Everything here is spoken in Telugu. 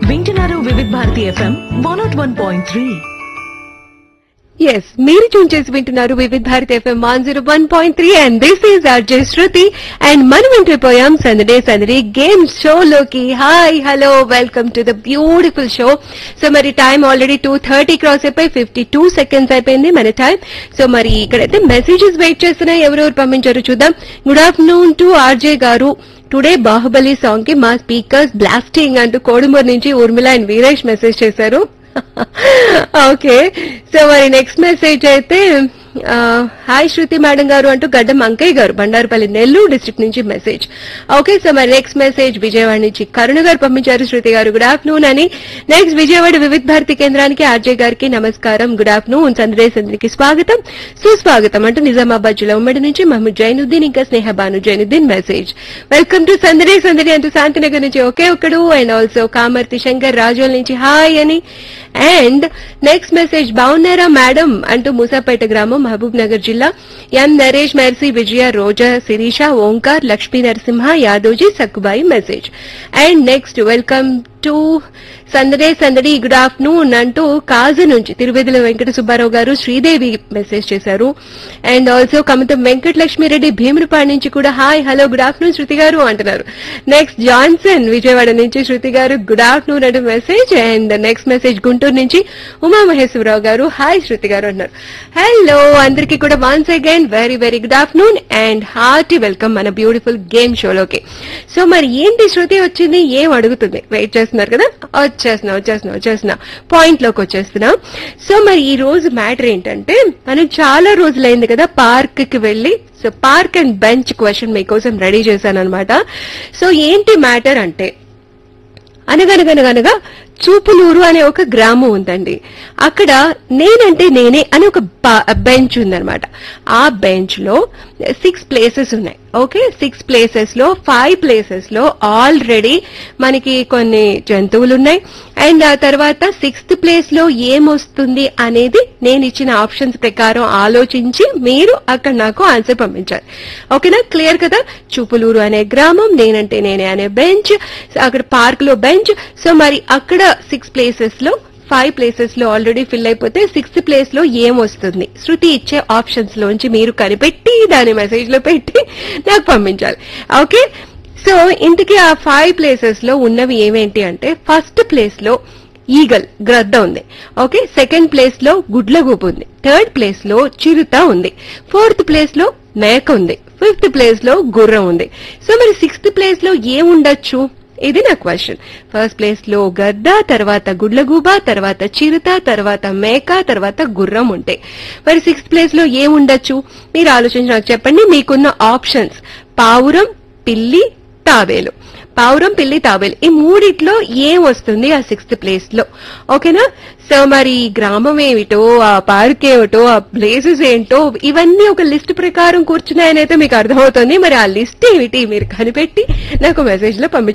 వింటున్నారు Vividh Bharati FM one naught one point three yes మీరు ట్యూన్ చేసి వింటున్నారు Vividh Bharat FM one zero one point three and this is RJ Shruti and మనం వింటుపోయాం సందడే సందడి గేమ్ షోలోకి hi hello welcome to the beautiful show so మరి time already two thirty cross అయిపోయి ఫిఫ్టీ టూ సెకండ్స్ అయిపోయింది మన టైం సో మరి ఇక్కడైతే మెసేజెస్ వెయిట్ చేస్తున్నాయి ఎవరెవరు పంపించారు చూద్దాం గుడ్ ఆఫ్టర్నూన్ టు ఆర్జే గారు టుడే బాహుబలి సాంగ్ కి మా స్పీకర్స్ బ్లాస్టింగ్ అంటూ కోడుమూరు నుంచి ఊర్మిళ అండ్ వీరేష్ మెసేజ్ చేశారు ఓకే సో మరి నెక్స్ట్ మెసేజ్ అయితే ఆ, హాయ్ శృతి మేడం గారు అంటూ గడ్డం అంకయ్య గారు బండారుపల్లి నెల్లూరు డిస్ట్రిక్ట్ నుంచి మెసేజ్ ఓకే సో మరి నెక్స్ట్ మెసేజ్ విజయవాడ నుంచి కరుణ గారు పంపించారు శృతి గారు గుడ్ ఆఫ్టర్నూన్ అని నెక్స్ట్ విజయవాడ వివిధ భారతి కేంద్రానికి ఆర్జే గారికి నమస్కారం గుడ్ ఆఫ్టర్నూన్ సందేశ్ అందరికి స్వాగతం సుస్వాగతం అంటూ నిజామాబాద్ జిల్లా ఉమ్మడి నుంచి మహమ్మద్ జైనుద్దీన్ ఇంకా Sneha Banu Zainuddin message welcome to Sandade Sandadi అంటూ శాంతినగర్ నుంచి ఒకే ఒక్కడు అండ్ ఆల్సో కామర్తి శంకర్ రాజోల్ నుంచి హాయ్ అని అండ్ నెక్స్ట్ మెసేజ్ బాగున్నారా మేడం అంటూ మూసాపేట గ్రామం మహబూబ్ నగర్ జిల్లా M Naresh Mercy Vijaya Roja Sirisha Omkar Lakshmi Narasimha Yadavji Sakkubai message and next welcome to Sandade Sandadi good afternoon అంటూ కాజు నుంచి తిరువేదుల వెంకట సుబ్బారావు గారు శ్రీదేవి మెసేజ్ చేశారు అండ్ ఆల్సో కమతం వెంకటలక్ష్మిరెడ్డి భీమునిపాడు నుంచి కూడా hi hello good afternoon Shruti గారు అంటున్నారు నెక్స్ట్ జాన్సన్ విజయవాడ నుంచి శృతి గారు గుడ్ ఆఫ్టర్నూన్ అంటూ message and next message Guntur నుంచి ఉమామహేశ్వరరావు గారు హాయ్ శృతి గారు అన్నారు హలో అందరికీ కూడా once again very very good afternoon and hearty welcome మన బ్యూటిఫుల్ గేమ్ షోలోకి సో మరి ఏంటి శృతి వచ్చింది ఏం అడుగుతుంది వెయిట్ చేస్తున్నారు కదా వచ్చేస్తున్నా వచ్చేస్తున్నా వచ్చేస్తున్నా పాయింట్ లోకి వచ్చేస్తున్నా సో మరి ఈ రోజు మ్యాటర్ ఏంటంటే మనం చాలా రోజులైంది కదా పార్క్ కి వెళ్ళి so park and bench question మీకోసం రెడీ చేశాను అనమాట సో ఏంటి మ్యాటర్ అంటే అనగనగనగనగా చూపులూరు అనే ఒక గ్రామం ఉందండి అక్కడ నేనంటే నేనే అని ఒక బెంచ్ ఉందన్నమాట ఆ బెంచ్ లో సిక్స్ ప్లేసెస్ ఉన్నాయి ఓకే సిక్స్ ప్లేసెస్ లో ఫైవ్ ప్లేసెస్ లో ఆల్రెడీ మనకి కొన్ని జంతువులు ఉన్నాయి అండ్ ఆ తర్వాత సిక్స్త్ ప్లేస్ లో ఏమొస్తుంది అనేది నేను ఇచ్చిన ఆప్షన్స్ ప్రకారం ఆలోచించి మీరు అక్కడ నాకు ఆన్సర్ పంపించాలి ఓకేనా క్లియర్ కదా చూపులూరు అనే గ్రామం నేనంటే నేనే అనే బెంచ్ అక్కడ పార్క్ లో బెంచ్ సో మరి అక్కడ సిక్స్ ప్లేసెస్ లో ఫైవ్ ప్లేసెస్ లో ఆల్రెడీ ఫిల్ అయిపోతే సిక్స్త్ ప్లేస్ లో ఏం వస్తుంది శృతి ఇచ్చే ఆప్షన్స్ లోంచి మీరు కనిపెట్టి దాని మెసేజ్ లో పెట్టి నాకు పంపించాలి ఓకే సో ఇంతకీ ఆ ఫైవ్ ప్లేసెస్ లో ఉన్నవి ఏమేంటి అంటే ఫస్ట్ ప్లేస్ లో ఈగల్ గ్రద్ద ఉంది ఓకే సెకండ్ ప్లేస్ లో గుడ్లగూపు ఉంది థర్డ్ ప్లేస్ లో చిరుత ఉంది ఫోర్త్ ప్లేస్ లో మేక ఉంది ఫిఫ్త్ ప్లేస్ లో గుర్రం ఉంది సో మరి సిక్స్త్ ప్లేస్ లో ఏముండొచ్చు ఇది నా క్వశ్చన్ ఫస్ట్ ప్లేస్ లో గద్ద తర్వాత గుడ్లగూబ తర్వాత చిరుత తర్వాత మేక తర్వాత గుర్రం ఉంటాయి మరి సిక్స్త్ ప్లేస్ లో ఏముండొచ్చు మీరు ఆలోచించి నాకు చెప్పండి మీకున్న ఆప్షన్స్ పావురం పిల్లి తాబేలు పావురం పిల్లి తాబేలు ఈ మూడిట్లో ఏం వస్తుంది ఆ సిక్స్త్ ప్లేస్ లో ఓకేనా సో మరి ఈ గ్రామం ఏమిటో ఆ పార్క్ ఏమిటో ఆ ప్లేసెస్ ఏంటో ఇవన్నీ ఒక లిస్ట్ ప్రకారం కూర్చున్నాయనైతే మీకు అర్థమవుతుంది మరి ఆ లిస్ట్ ఏమిటి మీరు కనిపెట్టి నాకు మెసేజ్ లో పంపించండి